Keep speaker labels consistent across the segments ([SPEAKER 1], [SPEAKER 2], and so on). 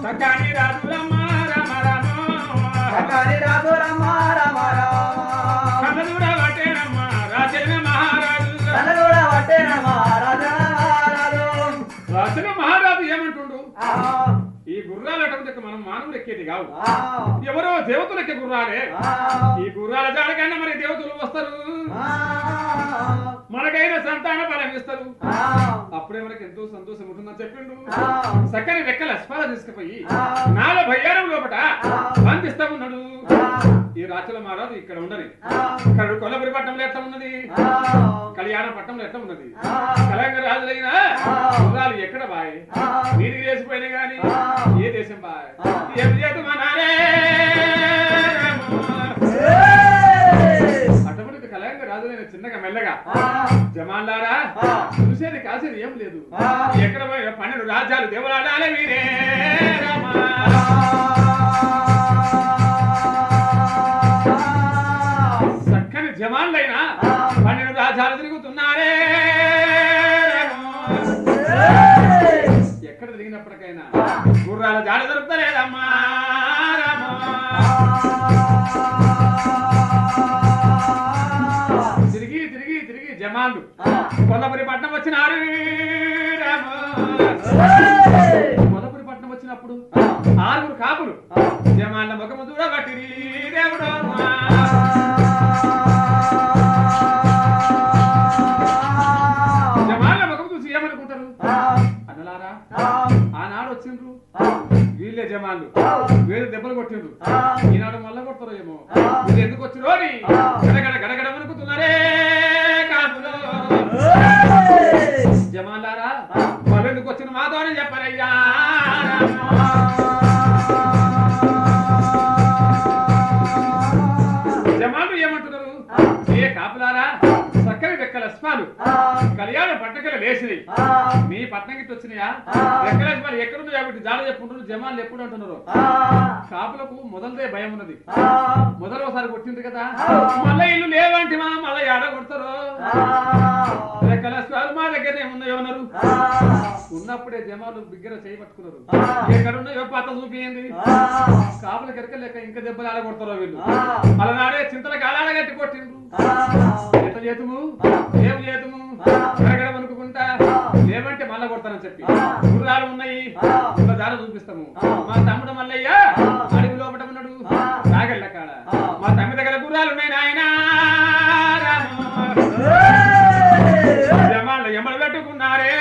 [SPEAKER 1] సకాని రాజులమ్మ రామ రామ
[SPEAKER 2] సకాని రాజులమ్మ రామ రామ.
[SPEAKER 1] కన్నదూర వటేనమ్మ రాజన మహారాజు
[SPEAKER 2] కన్నడూడ వట్టేనమ్మ రాజా రాజు.
[SPEAKER 1] రాజన మహారాజు ఏమంటుండు
[SPEAKER 2] ఆ,
[SPEAKER 1] ఈ గుర్రాలు అటువంటి మనం మానవులు ఎక్కేది కావు
[SPEAKER 2] ఆ,
[SPEAKER 1] ఎవరో దేవతలు ఎక్కే గుర్రాలే
[SPEAKER 2] ఆ,
[SPEAKER 1] ఈ గుర్రాల జాడకైనా మరి దేవతలు వస్తారు
[SPEAKER 2] ఆ,
[SPEAKER 1] మనకైనా సంతాన బలం ఇస్తారు
[SPEAKER 2] ఆ,
[SPEAKER 1] అప్పుడే మనకి ఎంతో సంతోషం ఉంటుందని చెప్పిండు
[SPEAKER 2] ఆ,
[SPEAKER 1] చక్కని రెక్కల అస్పాద తీసుకుపోయి
[SPEAKER 2] ఆ.
[SPEAKER 1] నాల భయ్యారం లోపట
[SPEAKER 2] ఆ.
[SPEAKER 1] బంధిస్తా ఉన్నాడు
[SPEAKER 2] ఆ,
[SPEAKER 1] ఈ రాచుల మహారాజు ఇక్కడ ఉండని
[SPEAKER 2] ఆ,
[SPEAKER 1] ఇక్కడ కొల్లపురి పట్టణంలో ఎట్లా ఉన్నది
[SPEAKER 2] ఆ,
[SPEAKER 1] కళ్యాణ పట్టణంలో ఎట్లా ఉన్నది
[SPEAKER 2] ఆ.
[SPEAKER 1] కలంగ రాజులైన
[SPEAKER 2] ఆ.
[SPEAKER 1] గుర్రాలు ఎక్కడ బాయ్
[SPEAKER 2] ఆ.
[SPEAKER 1] నీటికి వేసిపోయినా గాని
[SPEAKER 2] ఆ.
[SPEAKER 1] ఏ దేశం బాయ్
[SPEAKER 2] ఆ.
[SPEAKER 1] ఏం చేతు మనారే
[SPEAKER 2] ఏయ్!
[SPEAKER 1] అటువంటి కలంగ రాజులైన చిన్నగా మెల్లగా
[SPEAKER 2] ఆ,
[SPEAKER 1] జమాన్లారా
[SPEAKER 2] ఆ.
[SPEAKER 1] చూసేది కాసేది ఏం లేదు
[SPEAKER 2] ఆ.
[SPEAKER 1] ఎక్కడ పోయినా పన్నెండు రాజ్యాలు దేవరాడాలే వీరే రామా. చక్కని జమాన్లైనా
[SPEAKER 2] ఆ.
[SPEAKER 1] పన్నెండు రాజ్యాలు తిరుగుతున్నారే రామా.
[SPEAKER 2] ఏయ్!
[SPEAKER 1] ఎక్కడ తిరిగినప్పటికైనా గుర్రాల జాడ దొరుకుతలేదమ్మా రామా. తిరిగి తిరిగి తిరిగి జమాన్లు కొల్లపురి పట్నం వచ్చినారు రామా. కొల్లపురి పట్నం వచ్చినప్పుడు ఆరుగురు కాపులు జమాన్ల ముఖము చూడబట్టి దేవుడు జమాన్ల ముఖము చూసి ఏమనుకుంటారు అన్నలారా ఆనాడు వచ్చిండ్రు వీళ్ళే జమాన్లు వీళ్ళు దెబ్బలు కొట్టిండ్రు ఈనాడు మళ్ళా కొడతారో ఏమో వీళ్ళు ఎందుకు వచ్చిరో అని గడగడ గడగడ వణుకుతున్నారే కాపులు జమాన్లారా వాళ్ళు ఎందుకు వచ్చిన మాతోనే చెప్పారయ్యా జమాన్లు ఏమంటున్నారు ఏ కాపులారా చక్కని రెక్కల స్పాలు కళ్యాణ పట్టకలు లేచినాయి మీ పట్నం గిట్ట వచ్చినాయా రెక్కల స్పాలు ఎక్కడుందో కాబట్టి జాడ చెప్పుకుంటున్నారు జమాన్లు ఎప్పుడు అంటున్నారు కాపులకు మొదలదే భయం ఉన్నది మొదలు ఒకసారి కొట్టింది కదా మళ్ళీ ఇల్లు లేవంటి మా మళ్ళీ ఏడ కొడతారు రెక్కల స్పాలు మా దగ్గరనే ఉన్నాయో అన్నారు ఉన్నప్పుడే జమాలు బిగ్గర చేయబట్టుకున్నారు ఎక్కడున్నాయో పాత చూపియండి కాపుల కెరక లెక్క ఇంకా దెబ్బలు ఆడ కొడతారో వీళ్ళు అలనాడే చింతలకు అలాడ గట్టి కొట్టిండ్రు ఎంత చేతుము ఏం చేతుము గడగడ వణుకుకుంటా లేవంటే మళ్ళా కొడతానని చెప్పి గుర్రాలు ఉన్నాయి ఇంకో దారి చూపిస్తాము మా తమ్ముడు మల్లయ్య అడవి లోపట ఉన్నాడు నాగళ్ళ కాడ మా తమ్మి దగ్గర గుర్రాలు ఉన్నాయి నాయనా జమాళ్ళు ఎమ్మలు పెట్టుకున్నారే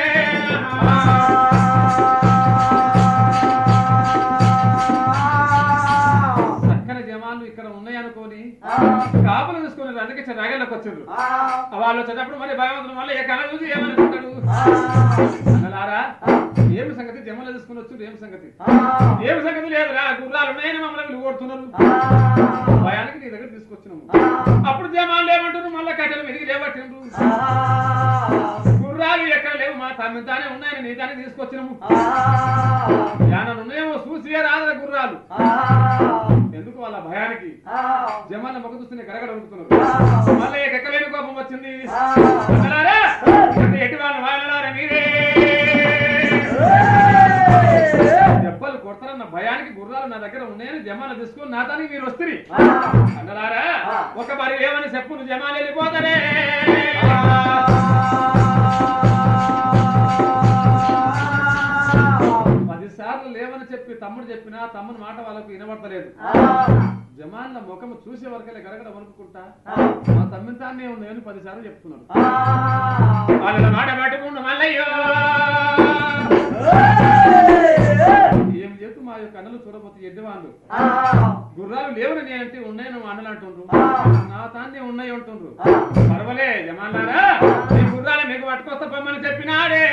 [SPEAKER 1] చక్కని జమాలు ఇక్కడ ఉన్నాయి అనుకోని కాపులు తీసుకుని అందుకే రాగళ్ళకి వచ్చారు వాళ్ళు వచ్చేటప్పుడు మళ్ళీ భగవంతుడు మళ్ళీ ఏ కళ చూసి ఏమనుకుంటాడు అన్నలారా ఏమి సంగతి జమలు తీసుకుని వచ్చారు ఏమి సంగతి ఏమి సంగతి లేదురా గుర్రాలు ఉన్నాయని మమ్మల్ని వీళ్ళు కొడుతున్నారు భయానికి నీ దగ్గర తీసుకొచ్చినాము అప్పుడు జమాలు ఏమంటారు మళ్ళీ కట్టెలు మెదిగి లేవట్టిండ్రు గుర్రాలు ఎక్కడ లేవు మా తమ్మి తానే ఉన్నాయని నీ తానే తీసుకొచ్చినాము యానలు ఉన్నాయేమో చూసి రాదా గుర్రాలు ఎందుకు వాళ్ళ భయానికి జమాల మొక్క చూస్తూనే గడగడ ఉడుకుతున్నారు మళ్ళీ ఎక్కలేని కోపం వచ్చింది అన్నలారా, ఎంత ఎట్టి వాళ్ళ వాళ్ళలారా మీరే దెబ్బలు కొడతారన్న భయానికి గుర్రాలు నా దగ్గర ఉన్నాయని జమాల తీసుకొని నా తానికి మీరు వస్తుంది అన్నలారా ఒక మరి ఏమని చెప్పు నువ్వు జమాలు వెళ్ళిపోతారే పది సార్లు లేవని చెప్పి తమ్ముడు చెప్పినా తమ్ముని మాట వాళ్ళకు వినబడతలేదు జమాన్ల ముఖము చూసే వరకలే గడగడ వణుకుంటా మా తమ్మిని తానే ఉన్నాయని పది సార్లు చెప్తున్నాడు వాళ్ళ మాట పట్టుకుండు మల్లయ్యో ఏం చేస్తూ మా యొక్క అన్నలు చూడబోతే ఎడ్డవాళ్ళు గుర్రాలు లేవని నేనంటే ఉన్నాయి నువ్వు అన్నలు అంటుండ్రు నా తానే ఉన్నాయి అంటుండ్రు పర్వాలే జమాన్లారా ఈ గుర్రాలు మీకు పట్టుకొస్తా పొమ్మని చెప్పినాడే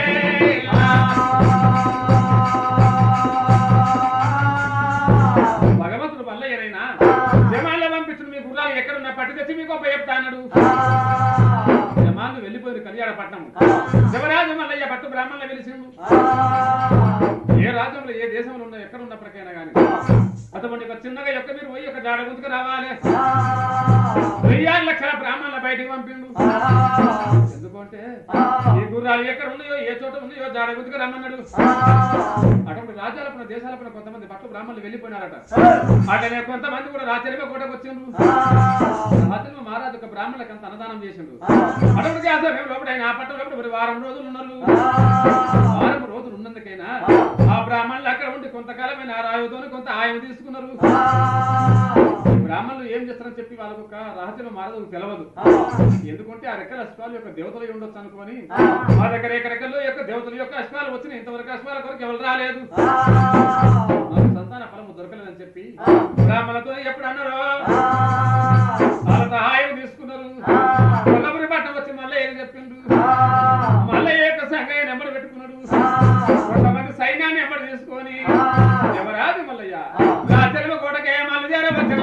[SPEAKER 1] భగవంతుడు వల్ల ఏదైనా జమాన్లో పంపించిన మీ గుర్రాలు ఎక్కడున్నా పట్టు తెచ్చి మీకు గొప్ప చెప్తా అన్నాడు జమాన్లు వెళ్ళిపోయారు కళ్యాణపట్నం శివరాజు మల్లయ్య పట్టు బ్రాహ్మణులు వెలిసిండు ఏ రాజ్యంలో ఏ దేశంలో ఉన్నా ఎక్కడ ఉన్నప్పటికైనా కానీ అటువంటి ఒక చిన్నగా యొక్క మీరు పోయి ఒక జాడ గుంతుకు రావాలి వెయ్యారు లక్షల బ్రాహ్మణుల బయటికి పంపిండు ఎందుకో అంటే ఈ గుర్రాలు ఎక్కడ ఉన్నాయో ఏ చోట ఉన్నాయో జాడ గుర్తుకు రమ్మన్నాడు అటువంటి రాజ్యాలపైన దేశాలపైన కొంతమంది పట్టు బ్రాహ్మణులు వెళ్ళిపోయినారట అట్లనే కొంతమంది కూడా రాచరిమ కోటకు వచ్చిండ్రు రాచరిమ మహారాజు ఒక బ్రాహ్మణులకు అంత అన్నదానం చేసిండు అటువంటి మేము లోపల ఆయన ఆ పట్టణ లోపల మరి వారం రోజులు ఉన్నారు వారం రోజులు ఉన్నందుకైనా ఆ బ్రాహ్మణులు అక్కడ ఉండి కొంతకాలమైన ఆ రాయుతోని కొంత ఆయన తీసుకున్నారు ఈ బ్రాహ్మణులు ఏం చేస్తారని చెప్పి వాళ్ళకు ఒక రహస్యం మహారాజు తెలవదు ఎందుకంటే ఆ రెక్కల అశ్వాలు యొక్క దేవతలు అయి ఉండొచ్చు అనుకొని మా దగ్గర ఎక్కడెక్కడో యొక్క దేవతల యొక్క అశ్వాలు వచ్చినాయి ఇంతవరకు అశ్వాల కొరకు ఎవరు రాలేదు మాకు సంతాన ఫలము దొరకలేదని చెప్పి బ్రాహ్మణులతో ఎప్పుడు అన్నారు వాళ్ళ సహాయం తీసుకున్నారు కొల్లపురి పట్టణం వచ్చి మళ్ళీ ఏం చెప్పిండు మళ్ళీ యొక్క సంఘయ్య నెంబర్ పెట్టుకున్నాడు కొంతమంది సైన్యాన్ని ఎంబడి తీసుకొని ఎవరాది మల్లయ్య రాజర్వ కోటకే మళ్ళీ చేరవచ్చిన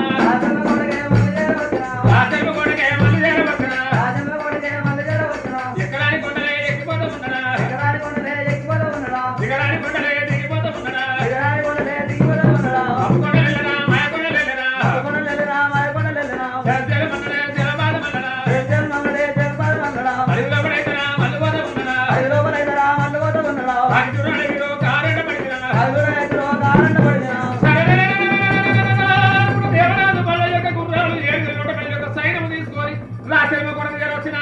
[SPEAKER 1] రాజర్వ కోటకే మళ్ళీ చేరవచ్చిన ఎక్కడాని కొండలే ఎక్కిపోతూ ఉండనా దిగడాని కొండలే దిగిపోతూ ఉండనా అప్పు కొండలెల్లనా మాయ కొండలెల్లనా జలజల మండలే జలబాధ మండలా అడవిలో పడైతనా మళ్ళీ పోతూ ఉండనా వాకి చూడండి మీరు కారెండ పడినా దేవరాజు బల్ల యొక్క గుర్రాలు ఏడు నూట పది యొక్క సైన్యము తీసుకొని రాచరిమ కొడక గారు వచ్చిన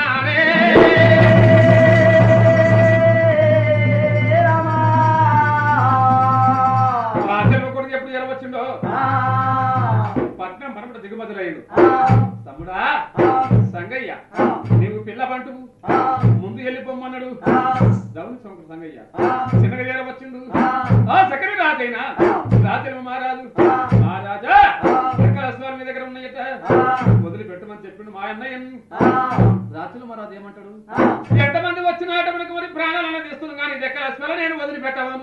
[SPEAKER 1] రాచరిమ కొడుకు ఎప్పుడు జరవచ్చిండో పట్నం పరమట దిగుమతులయ్యాడు తమ్ముడా సంగయ్య నీవు పిల్ల పంటు ముందు వెళ్ళిపోమ్మన్నాడు దౌని సంకుడు సంగయ్య చిన్నగా చేరవచ్చిండు ఆ చక్కని రాజైనా రాజరిమ మహారాజు మహారాజా ఎక్కడ అశ్వాలు మీ దగ్గర ఉన్నాయట వదిలిపెట్టమని చెప్పిండు మా అన్నయ్య రాజులు మహారాజు ఏమంటాడు ఎంతమంది వచ్చినాట మనకు మరి ప్రాణాలను తీస్తున్నాం కానీ ఇది ఎక్కడ అశ్వాల నేను వదిలిపెట్టవను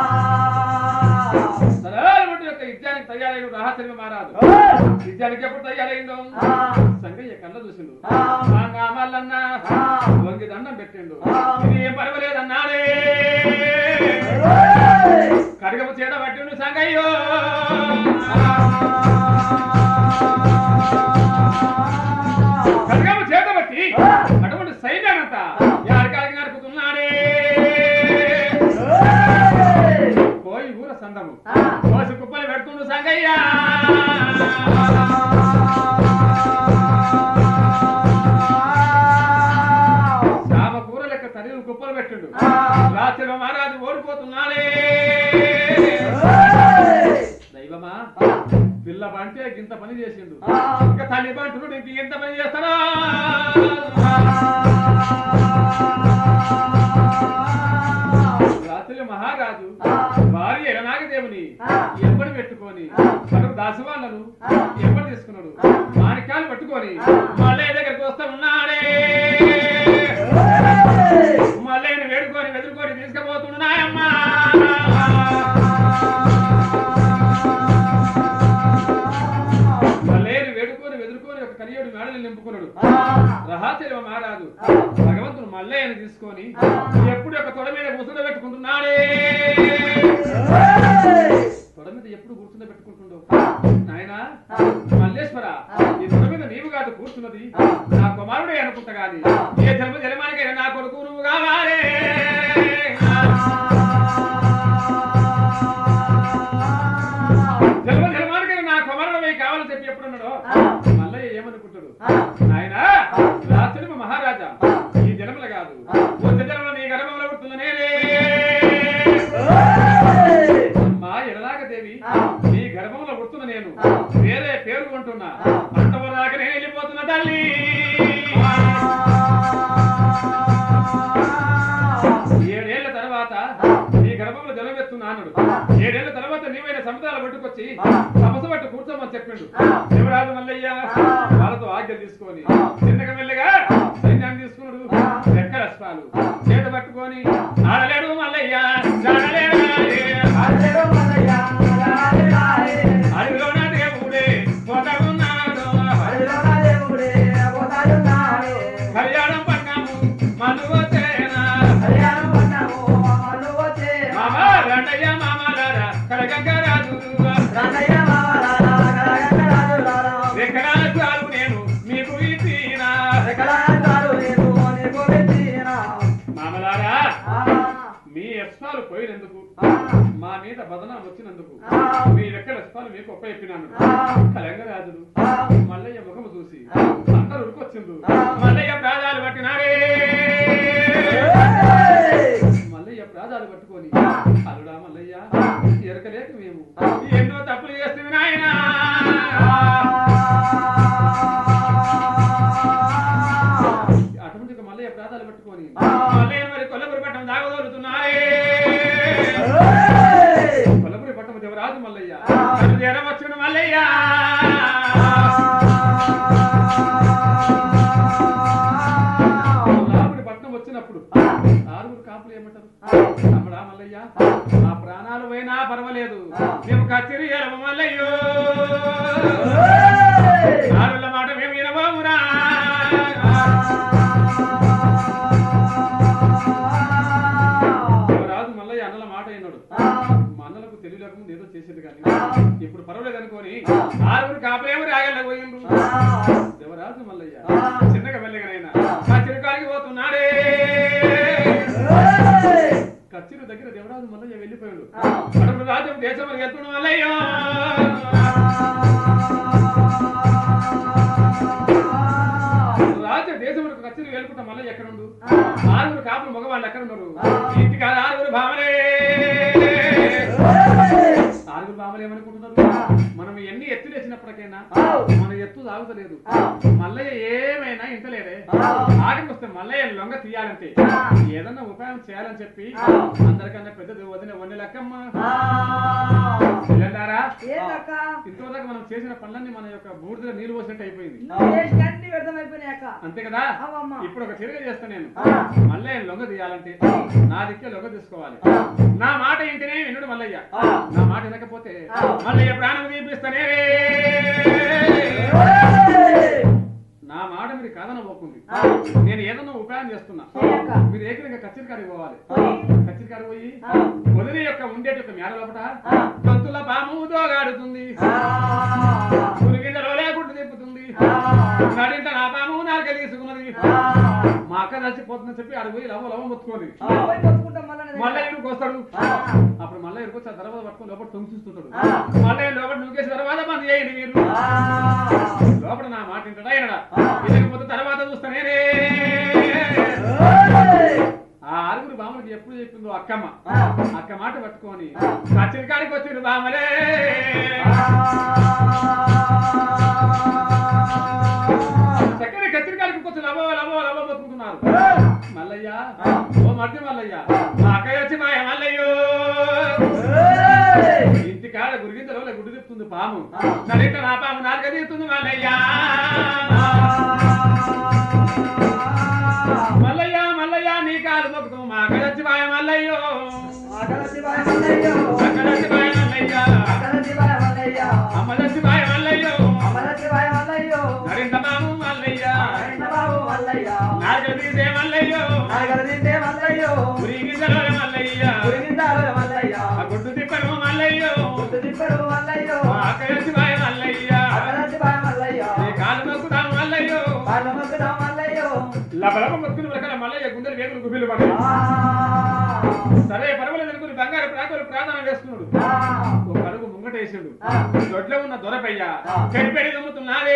[SPEAKER 1] సరళమంటు యొక్క యుద్ధానికి తయారైన రాహచర్య మహారాజు యుద్ధానికి ఎప్పుడు తయారైందో సంగయ్య కళ్ళ చూసిండు మా కామాలన్నా వంగి దండం పెట్టిండు ఇది ఏం పర్వాలేదన్నాడే కడగము చేడ పట్టిండు సంగయ్యో కడగము చేత బట్టి అటువంటి సైన్యానంతా యాడికాడికి నరుకుతున్నాడే పోయి ఊర సందము కోసి కుప్పలు పెడుతుండు సంగయ్య శామ కూర లెక్క తరిగి కుప్పలు పెట్టిండు రాత్రి మహారాజు ఓడిపోతున్నాడే దైవమా పిల్ల బంటే గింత పని చేసిండు ఇంకా తల్లి బంటుడు ఇంక ఎంత పని చేస్తాడా రాత్రి మహారాజు భార్య ఎలనాగదేవుని ఎంబడి పెట్టుకొని అటు దాసవాళ్ళను ఎంబడి తీసుకున్నాడు మాణిక్యాలు పట్టుకొని మళ్ళీ దగ్గరికి వస్తా ఉన్నాడే మళ్ళీ వేడుకొని వెతురుకొని తీసుకుపోతున్నాయమ్మా మళ్ళీ వేడుకొని వెదురుకొని ఒక కనియోడు మేడలు నింపుకున్నాడు రహాచర్య మహారాజు భగవంతుడు మల్లయ్యను తీసుకొని ఎప్పుడు ఒక తొడ మీద ముసుడ పెట్టుకుంటున్నాడే తొడ మీద ఎప్పుడు కూర్చుండ పెట్టుకుంటుండో నాయనా మల్లేశ్వర ఈ తొడ మీద నీవు కాదు కూర్చున్నది నా కుమారుడే అనుకుంటా గాని ఏ జన్మ జన్మానికైనా నా కొడుకు నువ్వు కావాలి జన్మ జన్మానికైనా నా కుమారుడు కావాలని చెప్పి ఎప్పుడు ఉన్నాడో మల్లయ్య ఏమనుకుంటాడు ఆయన రాత్రి మహారాజా ఈ జన్మల కాదు వచ్చే జన్మలో నీ గర్భంలో పుడుతుంది నేనే అమ్మా ఎడలాగదేవి నీ గర్భంలో పుడుతున్న నేను వేరే పేరు కొంటున్నా అంతవరదాకా నేను వెళ్ళిపోతున్నా తల్లి ఏడేళ్ల తర్వాత నీ గర్భంలో జలమెత్తున్నాను ఏడేళ్ల తర్వాత నీవైన సముద్రాలు పట్టుకొచ్చి సమస్య పట్టు కూర్చోమని చెప్పిండు శివరాజు మల్లయ్య వాళ్ళతో ఆజ్ఞ తీసుకొని చిన్నగా మెల్లగా సైన్యాన్ని తీసుకున్నాడు ఎక్కడ అశ్వాలు చేత పట్టుకొని ఆడలేడు మల్లయ్య జాడలేడు అడవిలోన దేవుడే పోతగున్నాడు కళ్యాణం పట్టాము మనువతేనా మామ రండయ్య మామలారా కడగంగరాజు ఎక్కడ చాలు నేను మీకు ఇచ్చినా మా మీద బదనాం వచ్చినందుకు మీ రెక్కల స్పాలు మీకు ఒప్ప చెప్పినాను కలంగరాజులు మల్లయ్య ముఖము చూసి అందరూ ఉరికొచ్చిండ్రు మల్లయ్య ప్రాణాలు పట్టినారే మల్లయ్య ప్రాణాలు పట్టుకొని అల్లుడా మల్లయ్య ఎరకలేక మేము ఎన్నో తప్పులు చేస్తుంది నాయనా అటువంటి మల్లయ్య ప్రాణాలు పట్టుకొని మల్లయ్య మరి కొల్లపురి పట్టం దాగదోలుతున్నారే కొల్లపురి పట్టం దేవరాజు మల్లయ్య నన్ను జ్వరం వచ్చిన మల్లయ్య కొల్లాపురి పట్నం వచ్చినప్పుడు ఆరుగురు కాపులు ఏమంటారు తమ్ముడా మల్లయ్య మా ప్రాణాలు పోయినా పర్వాలేదు మేము కచ్చిరి ఎలవ మల్లయ్యో ఆరుల మాట మేము వినబోమురా రాజు మల్లయ్య అన్నల మాట అయినాడు మా అన్నలకు తెలియలేకుండా ఏదో చేసేది కానీ ఇప్పుడు పర్వాలేదు అనుకోని ఆరుగురు కాపులేమో రాగల పోయిండ్రు దేవరాజు మల్లయ్య చిన్నగా వెళ్ళగనైనా కచ్చిరికాడికి పోతున్నాడే కచ్చిరి దగ్గర దేవరాజు మల్లయ్య వెళ్ళిపోయాడు అడుగు రాజ్యం దేశం వెళ్తున్న మల్లయ్యో రాజ్య దేశం కచ్చిరి వెళ్ళుకుంటా మల్లయ్య ఎక్కడ ఉండు ఆరుగురు కాపులు మగవాళ్ళు ఎక్కడ ఉన్నారు ఇంటికి ఆరుగురు భావనే ఆరుగురు భావలు ఏమనుకుంటున్నారు మనం ఎన్ని ఎత్తులు వేసినప్పటికైనా మన ఎత్తు తాగుతలేదు మల్లయ్య ఏమైనా ఇంతలేదే ఆడికి వస్తే మల్లయ్య లొంగ తీయాలంటే ఏదన్నా ఉపాయం చేయాలని చెప్పి అందరికన్నా పెద్దది వదిన వన్నె లెక్కమ్మ వెళ్ళారా
[SPEAKER 3] ఏంటక్క
[SPEAKER 1] ఇంతవరకు మనం చేసిన పనులన్నీ మన యొక్క బూడిదలో నీళ్లు పోసినట్టు అయిపోయింది
[SPEAKER 3] నువ్వు చేసిన అన్ని వ్యర్థమైపోయినాయక్క
[SPEAKER 1] అంతే కదా
[SPEAKER 3] అవమ్మ
[SPEAKER 1] ఇప్పుడు ఒక తిరగ చేస్తా నేను
[SPEAKER 3] ఆ.
[SPEAKER 1] మల్లయ్య లొంగ తీయాలంటే నా దిక్కే లొంగ తీసుకోవాలి నా మాట ఇంటనే వినుడు మల్లయ్య నా మాట వినకపోతే మల్లయ్య ప్రాణం తీపిస్తానే నా మాట మీరు కాదనబోకుంది నేను ఏదన్నా ఉపాయం చేస్తున్నా
[SPEAKER 3] చేయక్క.
[SPEAKER 1] మీరు ఏకైనా కచ్చిరికాడికి పోవాలి
[SPEAKER 3] పోయి.
[SPEAKER 1] కచ్చిరికాడికి పోయి
[SPEAKER 3] ఆ.
[SPEAKER 1] వదిలి యొక్క ఉండేటి యొక్క మేడ లోపట
[SPEAKER 3] ఆ.
[SPEAKER 1] తొత్తుల పాము దోగాడుతుంది పులిగింజలో లేకుండా తిప్పుతుంది నడింట నా పాము నాకు కలిగిసుకున్నది మా అక్క చచ్చిపోతుందని చెప్పి అడుగు పోయి లవ లవ మొత్తుకోని
[SPEAKER 3] పోయి కొట్టుకుంటాం మళ్ళా నేను.
[SPEAKER 1] మళ్ళీ ఇక్కడికి వస్తాడు
[SPEAKER 3] ఆ.
[SPEAKER 1] అప్పుడు మళ్ళీ ఇక్కడికి వచ్చి ఆ తర్వాత పట్టుకొని లోపల తొంగిస్తుంటాడు
[SPEAKER 3] ఆ.
[SPEAKER 1] మళ్ళీ లోపల నువ్వేసి తర్వాత బంద్ చేయండి మీరు
[SPEAKER 3] ఆ.
[SPEAKER 1] లోపల నా మాట వింటడా వినడా వినకపోతే తర్వాత చూస్తానే ఆ ఆరుగురు బామ్మలకి ఎప్పుడు చెప్పిందో అక్కమ్మ అక్క మాట పట్టుకొని కచ్చిరి కాడికి వచ్చిండు బామలే చక్కని కచ్చిరి కాడికి వచ్చి లబో లబో లబో బతుకుతున్నారు మల్లయ్య ఓ మధ్య మల్లయ్య మా అక్కయ్య వచ్చి మా మల్లయ్యో ఇంటి కాడ గురిగింతలో గుడ్డు తిప్పుతుంది పాము నడిక నా పాము నాలుగ తీస్తుంది మల్లయ్య మల్లయ్య మల్లయ్య నీ కాలు మొక్కుతాం మా అక్క వచ్చి మాయ మల్లయ్యో అక్క వచ్చి మాయ మల్లయ్య అమ్మ వచ్చి మాయ మల్లయ్యో నరింత పాము మల్లయ్య నాలుగ తీసే మల్లయ్యో గురిగింతలో మల్లయ్య ఆ గుడ్డు తిప్పను మల్లయ్యో మా అక్క వచ్చి మాయ మల్లయ్య నీ కాలు మొక్కుతాం మల్లయ్యో లబలబ మొక్కులు ప్రకారం మల్లయ్య గుండెలు వేగులు గుబిలు పడ్డాయి సరే పర్వాలేదు అనుకుని బంగారు ప్రాకులు ప్రార్థన వేస్తున్నాడు ఒక అడుగు ముంగటేసాడు దొడ్లో ఉన్న దొరపయ్య చెడిపెడి నమ్ముతున్నాడే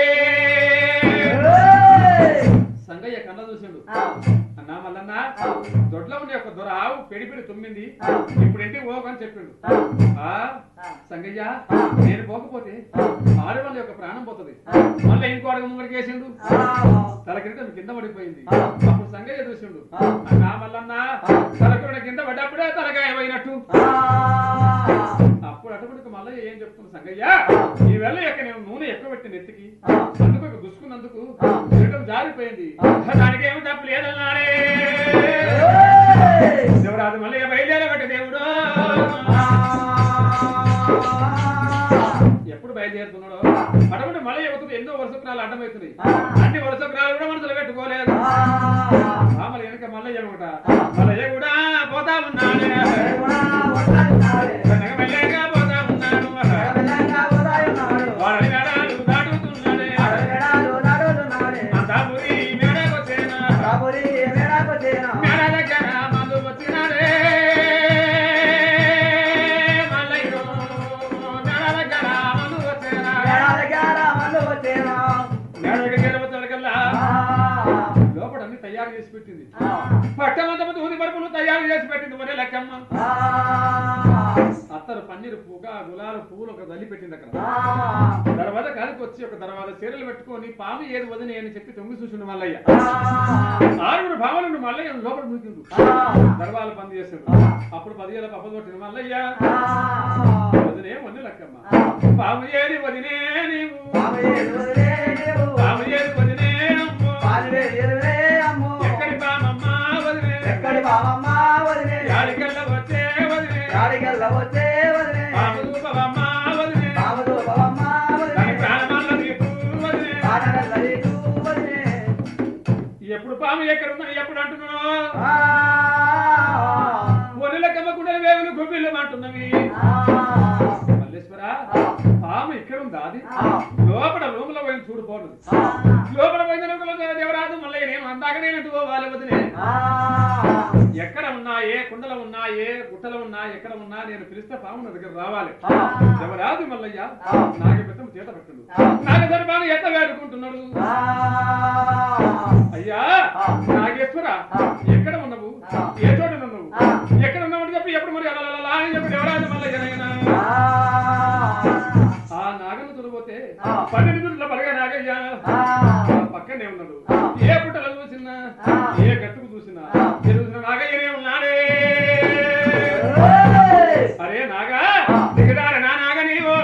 [SPEAKER 1] సంగయ్య కన్న చూసాడు అన్నా మల్లన్న దొడ్లో ఉన్న ఒక దొర ఆవు పెడి పెడి తుమ్మింది ఇప్పుడు ఇంటికి పోకని చెప్పిండు ఆ సంగయ్య నేను పోకపోతే ఆడవాళ్ళ యొక్క ప్రాణం పోతుంది మళ్ళీ ఇంకో అడుగు ముంగడికి వేసిండు తల కిరీటం కింద పడిపోయింది అప్పుడు సంగయ్య చూసిండు అన్నా మల్లన్న తలకిరీటం కింద పడ్డప్పుడే తలకాయ పోయినట్టు అప్పుడు అటువంటి మళ్ళీ ఏం చెప్తున్నా సంగయ్య ఈ వెళ్ళ యొక్క నేను నూనె ఎక్కువ పెట్టి నెత్తికి అందుకు ఇక గుసుకున్నందుకు కిరీటం జారిపోయింది దానికి ఏమి తప్పు లేదన్నాడే శివరాజు మళ్ళీ బయలుదేరబట్టి దేవుడు ఎప్పుడు బయలుదేరుతున్నాడో అటువంటి మళ్ళీ యువతకు ఎన్నో వరుసక్రాలు అడ్డమవుతున్నాయి అన్ని వరుసక్రాలు కూడా మనసులో పెట్టుకోలేదు మామలు వెనక మల్లయ్య ఒకట మల్లయ్య కూడా పోతా ఉన్నాడు వెనక మెల్లగా పోతా ఉన్నాడు వాడని నడాలు దాటుతున్నాడే అంతా పురి మేడకొచ్చేనా మేడ దగ్గర మందు వచ్చినాడే పెట్టింది పట్టమంతమ దూది పరుపులు తయారు చేసి పెట్టింది ఒరే లెక్కమ్మ అత్తరు పన్నీరు పూక గులాల పువ్వులు ఒక తల్లి పెట్టింది అక్కడ దర్వాజ కాలికి వచ్చి ఒక దర్వాజ చీరలు పెట్టుకొని పాము ఏది వదిని అని చెప్పి తొంగి చూసిండు మల్లయ్య ఆరుగురు భావనుడు మల్లయ్య లోపల మునికిండు దర్వాలు బంద్ చేసిండు అప్పుడు పదివేల పప్పలు కొట్టిన మల్లయ్య వదినే వదిన లెక్కమ్మ పాము ఏది వదినే నీవు పాము ఏది వదినే అమ్మో ఎక్కడి పామమ్మ వదినే
[SPEAKER 2] ఎక్కడి బావమ్మ వదిలే
[SPEAKER 1] యాడికల్లా వచ్చే వదినే
[SPEAKER 2] యాడికెళ్ళ వచ్చే వదిలే
[SPEAKER 1] పాము రూపమమ్మ వదినే
[SPEAKER 2] బావదు బావమ్మ
[SPEAKER 1] దాని
[SPEAKER 2] వదిలే
[SPEAKER 1] ప్రాణమల్ల నీకు వదినే
[SPEAKER 2] ఆడగల్ల నీకు వదిలే
[SPEAKER 1] ఎప్పుడు పాము ఎక్కడ ఉన్నా ఎప్పుడు అంటున్నావు
[SPEAKER 2] ఆ
[SPEAKER 1] వదిల కమ్మకుండా వేవులు గుబ్బిళ్ళు అంటున్నవి
[SPEAKER 2] ఆ
[SPEAKER 1] మల్లేశ్వర పాము ఇక్కడ ఉందా అది
[SPEAKER 2] ఆ.
[SPEAKER 1] లోపల రూములో పోయి చూడుకోను
[SPEAKER 2] ఆ
[SPEAKER 1] లోపల పోయిన లోపల దేవరాజు మళ్ళీ నేను అందాక నేను పోవాలి వదిలే
[SPEAKER 2] ఆ
[SPEAKER 1] ఎక్కడ ఉన్నా ఏ కుండలో ఉన్నా ఏ గుట్టలో ఉన్నా ఎక్కడ ఉన్నా నేను పిలిస్తే పాము నా దగ్గర రావాలి
[SPEAKER 2] ఆ
[SPEAKER 1] దేవరాజు మల్లయ్య
[SPEAKER 2] ఆ.
[SPEAKER 1] నాగ పెద్దము చేత పెట్టండు
[SPEAKER 2] ఆ.
[SPEAKER 1] నాగధర్మాన్ని ఎంత వేడుకుంటున్నాడు
[SPEAKER 2] ఆ
[SPEAKER 1] అయ్యా
[SPEAKER 2] ఆ.
[SPEAKER 1] నాగేశ్వర
[SPEAKER 2] ఆ.
[SPEAKER 1] ఎక్కడ ఉన్నావు
[SPEAKER 2] ఆ.
[SPEAKER 1] ఏ చోట ఉన్నావు
[SPEAKER 2] ఆ.
[SPEAKER 1] ఎక్కడ ఉన్నావు అని చెప్పి ఎప్పుడు మరి అలా అలా అని చెప్పి దేవరాజు మల్లయ్య నాయనా. ఆ నాగను తులబోతే
[SPEAKER 2] ఆ.
[SPEAKER 1] పన్నెండు గుడ్ల పడగా నాగయ్య
[SPEAKER 2] ఆ
[SPEAKER 1] ఆ పక్కనే ఉన్నాడు
[SPEAKER 2] ఆ.
[SPEAKER 1] ఏ పుట్టలు చూసినా
[SPEAKER 2] ఆ.
[SPEAKER 1] ఏ గట్టుకు చూసినా
[SPEAKER 2] ఆ.
[SPEAKER 1] ఏ చూసినా నాగయ్యనే ఉన్నాడే
[SPEAKER 2] ఏయ్!
[SPEAKER 1] అరే నాగా
[SPEAKER 2] ఆ.
[SPEAKER 1] దిగదార నా నాగ నీవో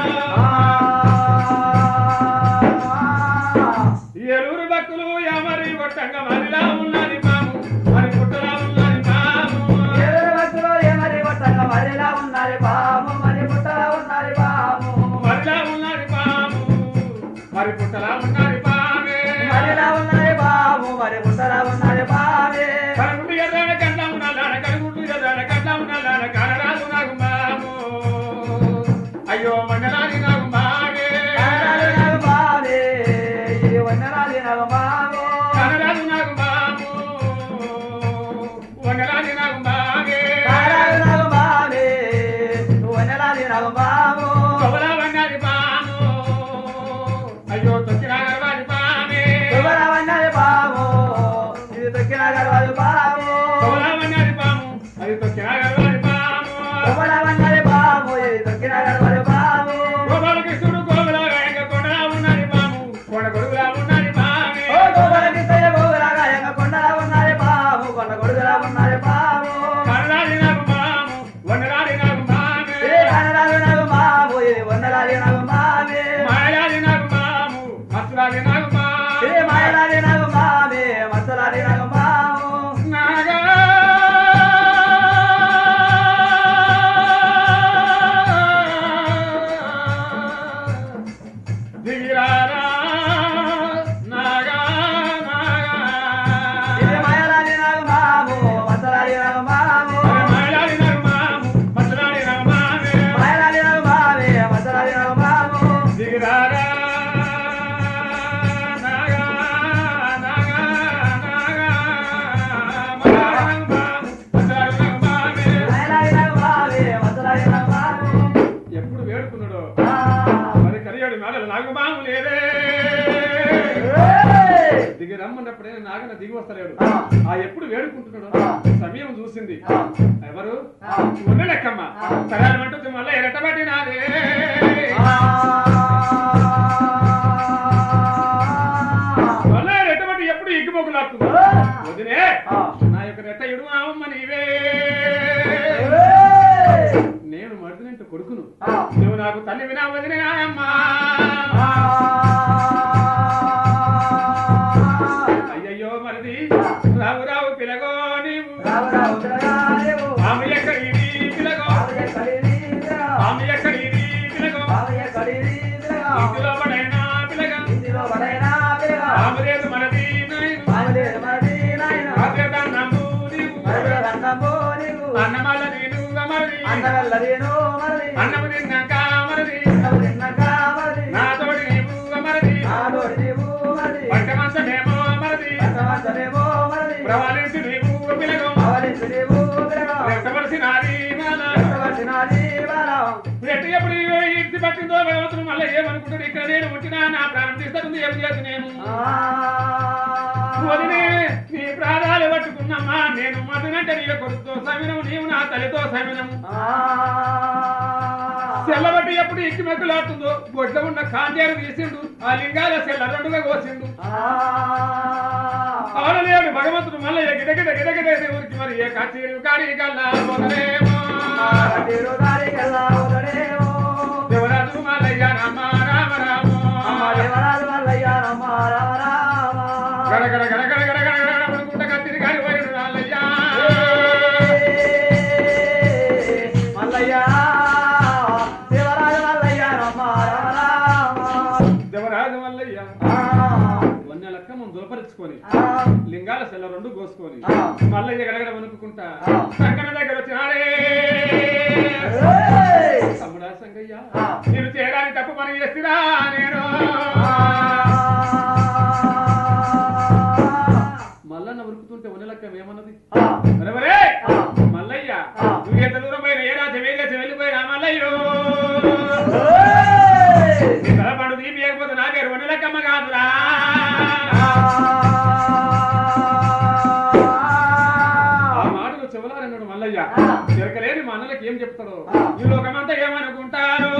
[SPEAKER 1] ఏలూరు భక్తులు ఎవరి కొట్టంగా మరిలా ఉన్నది పాము మరి పుట్టలా ఉన్నది పాము
[SPEAKER 2] ఎవరి భక్తులు ఎవరి వట్టంగా మరిలా ఉన్నది పాము, మరి పుట్టలా ఉన్నది పాము.
[SPEAKER 1] మరిలా ఉన్నది పాము మరి పుట్టలా ఉన్నది పామే
[SPEAKER 2] మరిలా ఉన్నది పాము, మరి పుట్టలా ఉన్నది పామే.
[SPEAKER 1] కనుగుడ్డు ఎర్రన కట్లా ఉన్నాలాడ కనుగుడ్డు ఎర్రన కట్లా ఉన్నాలాడ కనరాదు నాకు మాము అయ్యో మండలాది నాకు మామే
[SPEAKER 2] కనరాలు నాకు పామే, ఇది వన్నరాలు నాకు పాము.
[SPEAKER 1] కనరాదు నాకు మాము వండలాది నాకు మామే
[SPEAKER 2] కనరాలు నాకు పామే, నువ్వు వన్నరాలు నాకు పాము.
[SPEAKER 1] కొవలా వన్నది పాము అయ్యో తొక్కిన గర్వాది పామే
[SPEAKER 2] ఎవరా వన్నది పాము, ఇది తొక్కిన గర్వాలు పాము.
[SPEAKER 1] కొవలా వన్నది పాము అది తొక్కిన గర్వాది పాము
[SPEAKER 2] ఎవరా వన్నది పాము, ఇది తొక్కిన గర్వాలు పాము.
[SPEAKER 1] గోపాలకృష్ణుడు గోగులా వేగ కొండలా ఉన్నది పాము కొండ గొడుగులా ఉన్నది పామే
[SPEAKER 2] ఓ గోపాలకి సయ్య గోగులాగా ఎంగ కొండలా ఉన్నది పాము, కొండ గొడుగులా ఉన్నది పాము.
[SPEAKER 1] కనరాది నాకు మాము వండరాది నాకు మామే
[SPEAKER 2] ఏ కనరాలు నాకు పాము, ఇది వన్నరాలు నాకు పామే.
[SPEAKER 1] మాయాది నాకు మాము మత్తురాది నాకు
[SPEAKER 2] ఏ
[SPEAKER 1] మాము
[SPEAKER 2] మాయలాలి నాకు పామే, మత్సలాలి నాకు పాము.
[SPEAKER 1] నాగా దిగిరారా నాగా
[SPEAKER 2] ఇది
[SPEAKER 1] నాగా
[SPEAKER 2] మాయలాలి నాకు పాము, మత్సలాలి నాకు పాము.
[SPEAKER 1] మాయాది నాకు మాము మత్తురాది నాకు మామే
[SPEAKER 2] మాయలాలి నాకు పామే, మత్సలాలి నాకు పాము.
[SPEAKER 1] దిగిరారా నాగా నాగా నాగా మాయాది నాకు మాము మత్తురాది నాకు మామే
[SPEAKER 2] మాయలాలి నాకు పామే, మత్సలాలి నాకు పాము.
[SPEAKER 1] ఎప్పుడు వేడుకున్నాడో
[SPEAKER 2] ఆ.
[SPEAKER 1] మరి కలియాడు మేడలు నాకు మాము లేదే
[SPEAKER 2] ఏయ్!
[SPEAKER 1] దిగి రమ్మన్నప్పుడే నాగన దిగి వస్తలేడు
[SPEAKER 2] ఆ.
[SPEAKER 1] ఆ ఎప్పుడు వేడుకుంటున్నాడు
[SPEAKER 2] ఆ.
[SPEAKER 1] సమయం చూసింది
[SPEAKER 2] ఆ.
[SPEAKER 1] ఎవరు
[SPEAKER 2] ఆ.
[SPEAKER 1] ఉన్న లెక్కమ్మ
[SPEAKER 2] ఆ.
[SPEAKER 1] సరే అంటుంది మళ్ళీ ఎరటబట్టి నాదే
[SPEAKER 2] ఆ.
[SPEAKER 1] మళ్ళీ రెట్టబట్టి ఎప్పుడు ఎగ్గిపోకు లాక్కున్నా
[SPEAKER 2] ఆ.
[SPEAKER 1] వదినే
[SPEAKER 2] ఆ.
[SPEAKER 1] నా యొక్క రెట్ట ఇడు అమ్మ నీవే
[SPEAKER 2] ఏయ్!
[SPEAKER 1] నేను మడిదినంటే కొడుకును
[SPEAKER 2] ఆ.
[SPEAKER 1] నువ్వు నాకు తల్లి వినా వదినే నాయమ్మా
[SPEAKER 2] ఆ.
[SPEAKER 1] అయ్యయ్యో మరిది రావు రావు పిలగో నీవు
[SPEAKER 2] రావు రావు తిరగాలేవు.
[SPEAKER 1] ఆమె ఎక్కడిది పిలగో
[SPEAKER 2] బావయ్య కడిరీదిరా.
[SPEAKER 1] ఆమె ఎక్కడిది పిలగో
[SPEAKER 2] బావయ్య కడిరీదిరా.
[SPEAKER 1] ఇందులో పడైనా పిలగ
[SPEAKER 2] ఇంటిలో పడైనా తిరగా.
[SPEAKER 1] ఆమె లేదు మనది నాయను
[SPEAKER 2] బావలేదు మనది నాయనా.
[SPEAKER 1] అన్నము నీవు
[SPEAKER 2] మరొక అన్నము నీకు.
[SPEAKER 1] అన్నమాల నేను మరిది
[SPEAKER 2] అన్నవెల్లదేనో మరది.
[SPEAKER 1] అన్నము తిన్నాక మరిది
[SPEAKER 2] అన్నము తిన్నాక మరది.
[SPEAKER 1] నాతోటి నీవు మరిది
[SPEAKER 2] నాతోటి నీవు మరది.
[SPEAKER 1] పంచమంచమేమో మరిది
[SPEAKER 2] పట్టమంచమేమో మరది.
[SPEAKER 1] ప్రవాళించి నీవు పిలగం
[SPEAKER 2] అవలించు నీవు తిరగా.
[SPEAKER 1] రెట్టవలసి నాది మాల
[SPEAKER 2] పట్టవలసినది బలం.
[SPEAKER 1] రెట్టు ఎప్పుడు ఇంటి పట్టిందో భగవంతుడు మళ్ళీ ఏమనుకుంటాడు ఇక్కడ నేను ఉంచినా నా ప్రాణం తీస్తుంది ఏం చేసి నేను వదినే నీ ప్రాణాలు పట్టుకున్నమ్మా నేను మదనంటే నీ కొడుకుతో సమినం నీవు నా తల్లితో సమినం సెల్లబట్టి ఎప్పుడు ఇక్కి మెక్కులాడుతుందో బొడ్డ ఉన్న కాంజేరు తీసిండు ఆ లింగాల సెల్ల రెండుగా కోసిండు ఆడలేడు భగవంతుడు మళ్ళీ గిడగిడ గిడగిడ ఊరికి మరి ఏ కచేరి కాడి కల్లా పోతలేమో. దేవరాజు మల్లయ్య రామ రామ రామ గడ గడ గడ గడ గడ గడ గడ అనుకుంటా కత్తిరి కాడి పోయిడు రాల్లయ్య దేవరాజు మల్లయ్య వన్య లక్కము దూపరుచుకొని లింగాల సెల్ల రెండు కోసుకొని మల్లయ్య గడగడ వణుకుంటా సంకన దగ్గర వచ్చినాడే తమ్ముడా సంగయ్య నేను చేయడానికి తప్పు పని చేస్తున్నా నేను మల్లన్న ఉరుకుతుంటే వనలక్కం ఏమన్నది ఎవరే మల్లయ్య నువ్వు ఎంత దూరం పోయిన ఏ రాజ్యం ఏ దేశం వెళ్ళిపోయినా మల్లయ్యో నీ తలపండు తీపియకపోతే నా పేరు వనలక్కమ్మ కాదురా ఆ మాటలు చెవలారన్నాడు మల్లయ్య జరగలేని మా అన్నలకి ఏం చెప్తాడు ఈ లోకమంతా ఏమనుకుంటారు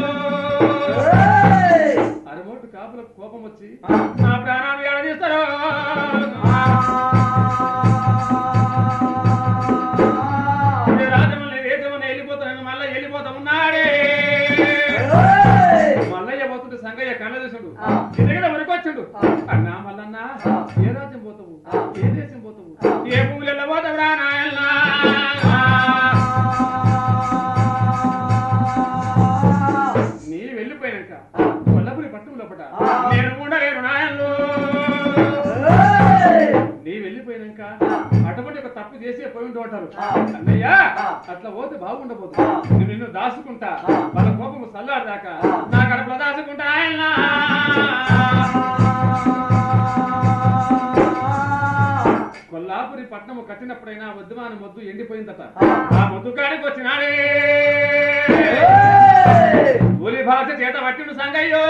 [SPEAKER 1] అరమోటు కాపులకు కోపం వచ్చి నా ప్రాణాలు ఏడదీస్తారు ఏ రాజమల్లి దేశమని వెళ్ళిపోతానని మళ్ళీ వెళ్ళిపోతా ఉన్నాడే మల్లయ్య పోతుంటే సంగయ్య కళ్ళ చూసుడు ఎదురుగా వరకొచ్చుడు అన్నా మల్లన్న ఏ రాజ్యం పోతావు ఏ దేశం పోతావు ఏ భూములలో పోతావు రా నాయన్నా నీ వెళ్ళిపోయాక కొల్లపురి పట్టం లోపట నేను ఉండలేను నాయన్లు నీ వెళ్ళిపోయినాక అటువంటి ఒక తప్పు చేసి పోయి ఉంటారు అన్నయ్య అట్లా పోతే బాగుండబోదు నేను నిన్ను దాచుకుంటా వాళ్ళ కోపము చల్లారదాకా నా కడపలో దాచుకుంటా ఆయన కొల్లాపురి పట్నము కట్టినప్పుడైనా వద్దుమాన మొద్దు ఎండిపోయిందట ఆ మొద్దు కాడికి వచ్చినాడే ఉలి భాష చేత పట్టిండు సంగయ్యో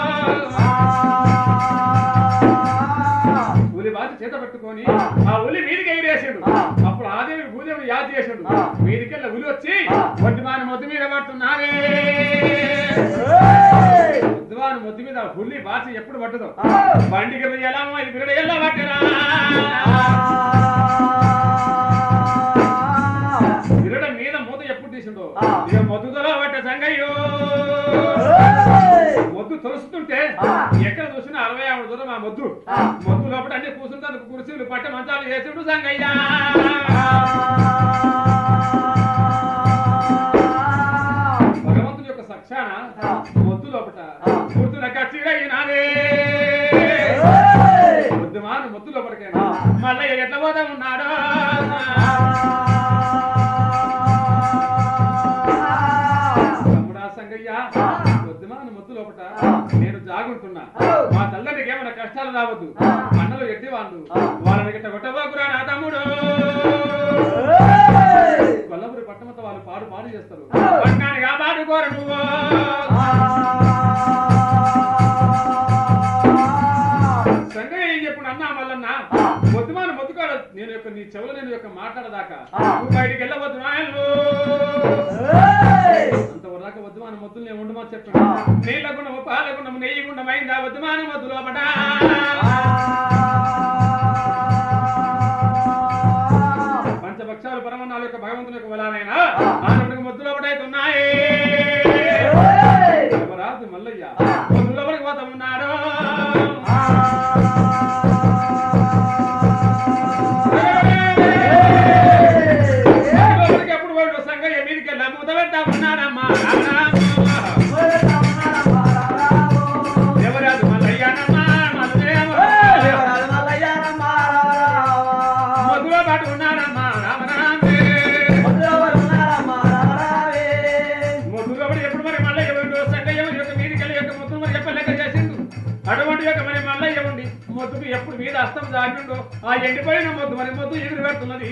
[SPEAKER 1] ఉలి భాష చేత పట్టుకొని ఆ ఉలి మీదికి ఎగిరేసాడు అప్పుడు ఆదేవి భూదేవుడు యాద చేసాడు మీదికెళ్ళ ఉలి వచ్చి వద్దుమాని మొద్దు మీద పడుతున్నారే వద్దుమాని మొద్దు మీద హుల్లి భాష ఎప్పుడు పట్టదు బండికి ఎలా ఇది బిరడ ఎలా పట్టరా బిరడ మీద మూత ఎప్పుడు తీసిండో ఇక మొద్దుదలో పట్టే సంగయ్యో మొద్దు తొలుస్తుంటే ఎక్కడ చూసినా అరవై ఆవిడ దూరం ఆ మొద్దు మొద్దు లోపల అన్ని కూర్చుంటే కుర్చీలు పట్ట మంచాలు చేసిండు సంగయ్య భగవంతుని యొక్క సక్షాన మొద్దు లోపట కూర్చున్న కచ్చిరయ్యినాదే మొద్దు మాను మొద్దు లోపలికైనా మళ్ళీ ఎట్లా పోతా ఉన్నాడో తమ్ముడా సంగయ్య వద్దుమాన ముద్దు లోపట నేను జాగుంటున్నా మా తల్లికి ఏమైనా కష్టాలు రావద్దు అన్నలు ఎట్టి వాళ్ళు వాళ్ళని గిట్ట కొట్టబోకురా నా తమ్ముడు కొల్లపురి పట్టమంతా వాళ్ళు పాడు పాడు చేస్తారు పట్నానికి ఆ పాడుకోరు నువ్వు సంగయ్య ఏం చెప్పు అన్నా మల్లన్న వద్దుమాన మొద్దుకాడ నేను యొక్క నీ చెవులు నేను యొక్క మాట్లాడదాకా నువ్వు బయటికి వెళ్ళవద్దు నాయన్లు అంత వరదాకా వద్దు మన మొద్దులు నేను ఉండమని చెప్పాడు నీళ్ళ గుణము పాల గుణము నెయ్యి గుండమైందా వద్దు మాన మొద్దు లోపట పంచభక్షాలు పరమన్నాలు యొక్క భగవంతుని యొక్క బలానైనా ఆ రెండు మొద్దు లోపట అయితే ఉన్నాయి రాజు మల్లయ్య మొద్దు లోపలికి పోతా ఉన్నాడు లోపలికి ఎప్పుడు పోయాడు సంగయ్య మీదికి వెళ్ళా ముద్ద పెట్టా ఉన్నాడమ్మా దేవరాజు మల్లయ్యనమ్మా మల్లయ్యమ్మ మధుర పాటు ఉన్నాడమ్మా రామరామే మధురబడి ఎప్పుడు మరి మల్లయ్య ఉండు సంగయ్య యొక్క మీదికెళ్ళి యొక్క మొత్తం మరి ఎప్ప లెక్క చేసిండు అటువంటి యొక్క మరి మల్లయ్య ఉండి మొద్దుకు ఎప్పుడు మీద అస్తం దాటిండు ఆ ఎండిపోయిన మొద్దు మరి మొద్దు ఎగురు పెడుతున్నది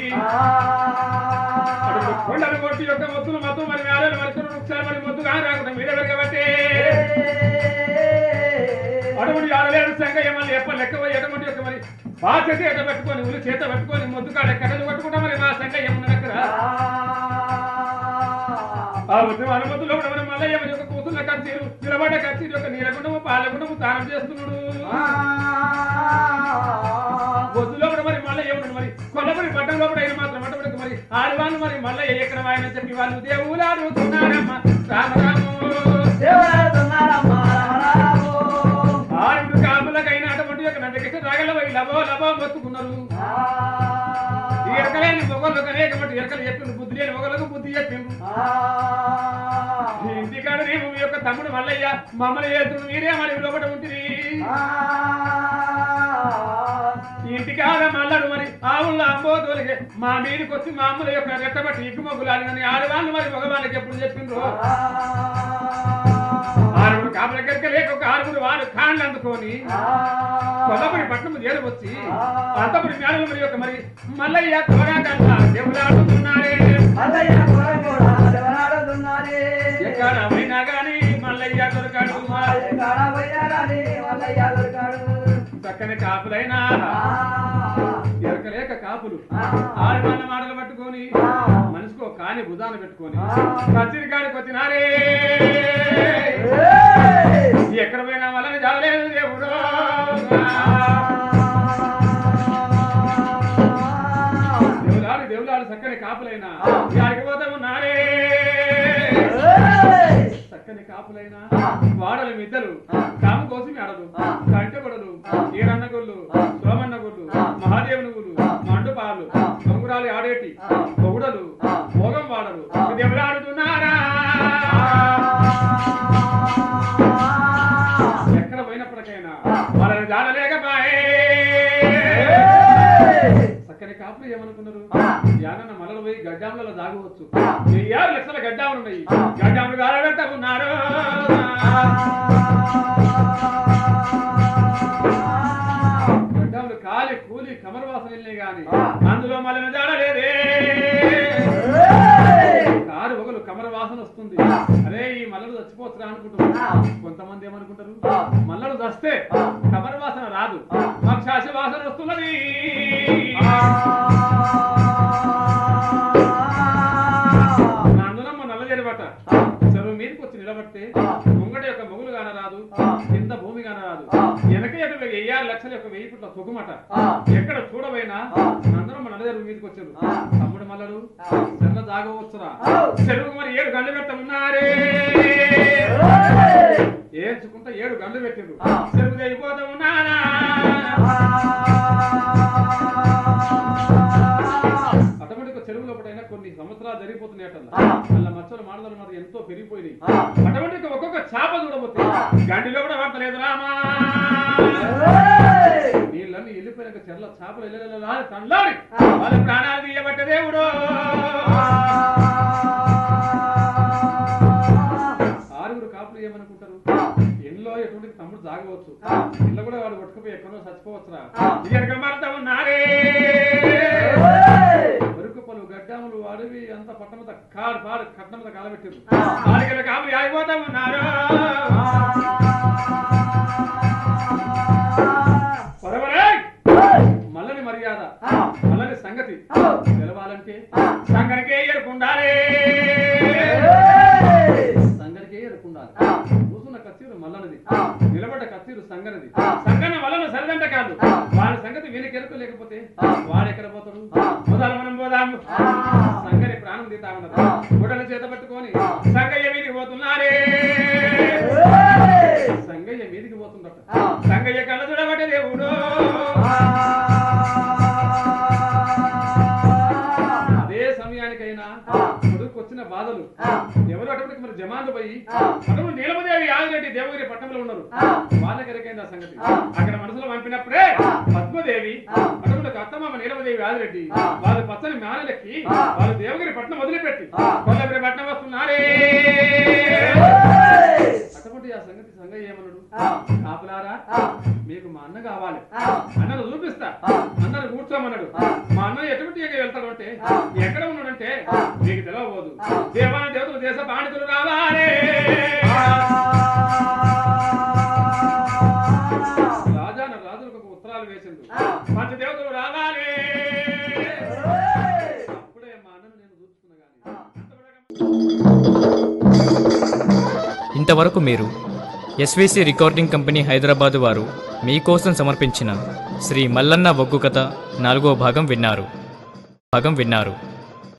[SPEAKER 1] అటు కొండలు కొట్టి యొక్క మొత్తులు మొత్తం మరి మేడలు మరి వృక్షాలు మరి మొద్దు కానీ రాకుండా మీద పెరగబట్టే లెక్క పోయి ఎటువంటి యొక్క మరి పాత చేత పెట్టుకొని ఉలి చేత పెట్టుకొని మొద్దుకాడ కట్టలు పట్టుకుంటా మరి మా సంఖ్య ఏమన్న దగ్గర ఆ ఉద్యమ అనుమతుల్లో కూడా మరి మళ్ళీ ఎవరి యొక్క కూతుళ్ళ కచ్చీరు నిలబడ్డ కచ్చీరు యొక్క నీలగుండము పాలగుండము దానం చేస్తున్నాడు బొద్దులో కూడా మరి మళ్ళీ ఏమన్నాడు మరి కొల్లపడి పట్టణంలో కూడా అయిన మాత్రం అటువంటి మరి ఆడవాళ్ళు మరి మళ్ళీ ఎక్కడ ఆయన చెప్పి వాళ్ళు దేవులు అడుగుతున్నారమ్మ రామరాము ఆరుగురు కాపులకైనా అటువంటి యొక్క నందకిష్ట రాగల పోయి లబో లబో మొత్తుకున్నారు ఈ ఎరకలేని మొగళ్ళకు అనేకమంది ఎరకలు చెప్పిండు బుద్ధి లేని మొగలకు బుద్ధి చెప్పిండు ఈ ఇంటికాడ నీవు మీ యొక్క తమ్ముడు మల్లయ్య మమ్మల్ని ఏతుడు మీరే మరి లోపల ఉంటుంది ఈ ఇంటికాడ మల్లడు మరి ఆవుల అంబోతులకి మా మీదకి వచ్చి మా అమ్మల యొక్క రెట్టబట్టి ఇగ్గు మొగ్గులు ఆడినని ఆడవాళ్ళు మరి మగవాళ్ళకి ఎప్పుడు చెప్పిండ్రు ఆరుగురు కాపుల దగ్గరికి లేక ఒక ఆరుగురు వాళ్ళు కాళ్ళు అందుకొని కొల్లపడి పట్టణం చేరవచ్చి అంతపురి మేడలు మరి యొక్క మరి మల్లయ్య త్వరగా కన్నా దేవుడు ఆడుతున్నారే ఎక్కడ పోయినా గాని మల్లయ్య దొరకాడు మా చక్కని కాపులైనా ఎరకలేక కాపులు ఆడవాళ్ళ మాటలు పట్టుకొని మనిషికో కాని భుజాన పెట్టుకొని కచ్చిరి కాడికి వచ్చినారే ఎక్కడ పోయినా వల్ల జాగలేదు దేవుడు దేవులాడు దేవులాడు చక్కని కాపులైనా యాడికి పోతా ఉన్నారే చక్కని కాపులైనా వాడలు మిద్దలు కాము కోసం ఆడలు కంటెపడలు ఈరన్నగుళ్ళు సోమన్నగుళ్ళు మహాదేవుని గుళ్ళు మండుపాలు కొంగురాలు ఆడేటి పొగుడలు భోగం వాడలు దేవులాడుతున్నారా ఎక్కడ పోయినప్పటికైనా వాళ్ళని జాడలేకపాయే చక్కని కాపులు ఏమనుకున్నారు యానన్న మలలు పోయి గడ్డాములలో దాగవచ్చు వెయ్యారు లక్షల గడ్డాములు ఉన్నాయి గడ్డాములు గాలబెట్టకున్నారు గడ్డాములు కాలి కూలి కమర వాసన వెళ్ళినాయి గాని అందులో మలన జాడలేదే కారు ఒకరు కమర వాసన వస్తుంది అరే ఈ మల్లలు చచ్చిపోతురా అనుకుంటున్నారు కొంతమంది ఏమనుకుంటారు మల్లలు చస్తే కమర వాసన రాదు మాకు శాస వాసన వస్తున్నది నా అందునమ్మ నల్ల జరబట చెరువు మీదకి వచ్చి నిలబడితే ముంగట యొక్క మొగులు గాన రాదు కింద భూమి గాన రాదు వెనక ఎటు వెయ్యారు లక్షల యొక్క వెయ్యి పుట్ల పొగుమట ఎక్కడ చూడబోయినా అందరం నల్ల చెరువు మీదకి వచ్చారు తమ్ముడు మల్లడు చెల్ల జాగవచ్చురా చెరువు మరి ఏడు గంటలు పెట్టమున్నారే ఏడ్చుకుంటా ఏడు గంటలు పెట్టిండ్రు చెరువు అయిపోతా ఉన్నారా అటువంటి చెరువు లోపలైనా కొన్ని సంవత్సరాలు జరిగిపోతున్నాయట అలా మచ్చలు మాడదలు మరి ఎంతో పెరిగిపోయినాయి అటువంటి ఒక ఒక్కొక్క చేప చూడబోతే గండిలో కూడా పడతలేదు రామా నీళ్ళన్నీ వెళ్ళిపోయినాక చెర్ల చేపలు వెళ్ళలా తల్లాడి వాళ్ళ ప్రాణాలు తీయబట్ట దేవుడు ఆరుగురు కాపులు ఏమనుకుంటారు ఇంట్లో ఎటువంటి తమ్ముడు జాగవచ్చు ఇళ్ళ కూడా వాడు కొట్టుకుపోయి ఎక్కడో చచ్చిపోవచ్చురా ఎక్కడ మారుతా ఉన్నారే వరకు పలు గడ్డాములు అడవి అంత పట్టణంత కాడు పాడు కట్నంత కాలబెట్టారు ఆడికి కాపులు ఆగిపోతా ఉన్నారు పరవరే మల్లని మర్యాద మల్లని సంగతి తెలవాలంటే సంగనికే ఎరుకుండాలి సంగనికే ఎరుకుండాలి కూసున్న కత్తిరు మల్లనిది నిలబడ్డ కత్తిరు సంగనిది సంగన వలన సరిదంట కాదు వాడి సంగతి వీరికి ఎరుకు లేకపోతే వాడు ఎక్కడ పోతాడు మొదలు మనం పోదాం సంగని ప్రాణం తీతా ఉన్నది గుడ్డల చేత పట్టుకొని సంగయ్య మీదికి పోతున్నారే సంగయ్య మీదికి పోతుండట సంగయ్య కళ్ళ చూడబట్టే దేవుడు అదే సమయానికైనా కొడుకు వచ్చిన బాధలు ఎవరు అటువంటి మరి జమాన్లు పోయి అటువంటి నీలమదేవి యాదరెడ్డి దేవగిరి పట్టణంలో ఉన్నారు వాళ్ళకి ఎరకైంది ఆ సంగతి అక్కడ మనసులో పంపినప్పుడే పద్మదేవి అటువంటి అత్తమామ నీలమదేవి యాదరెడ్డి వాళ్ళు పచ్చని మేనలెక్కి వాళ్ళు దేవగిరి పట్టణం వదిలిపెట్టి కొల్లగిరి పట్టణం వస్తున్నారే అటువంటి ఆ సంగతి సంగయ్య ఏమన్నాడు కాపులారా మీకు మా అన్న కావాలి అన్నను చూపిస్తా అన్నను కూర్చోమన్నాడు మా అన్న ఎటువంటి వెళ్తాడు అంటే ఎక్కడ ఉన్నాడంటే మీకు తెలియబోదు దేవాన దేవతలు దేశ పాండితులు రావాలి రాజాన రాజులు దేవతలకు ఒక ఉత్తరాలు వేసిండు
[SPEAKER 2] ఆ.
[SPEAKER 1] పంచదేవతలు రావాలి
[SPEAKER 2] ఏయ్!
[SPEAKER 1] అప్పుడే మా అన్నను నేను చూసుకున్నా గానీ
[SPEAKER 2] ఆ.
[SPEAKER 4] ఇంతవరకు మీరు ఎస్విసి రికార్డింగ్ కంపెనీ హైదరాబాద్ వారు మీకోసం సమర్పించిన శ్రీ మల్లన్న బొగ్గు కథ నాలుగో భాగం విన్నారు భాగం విన్నారు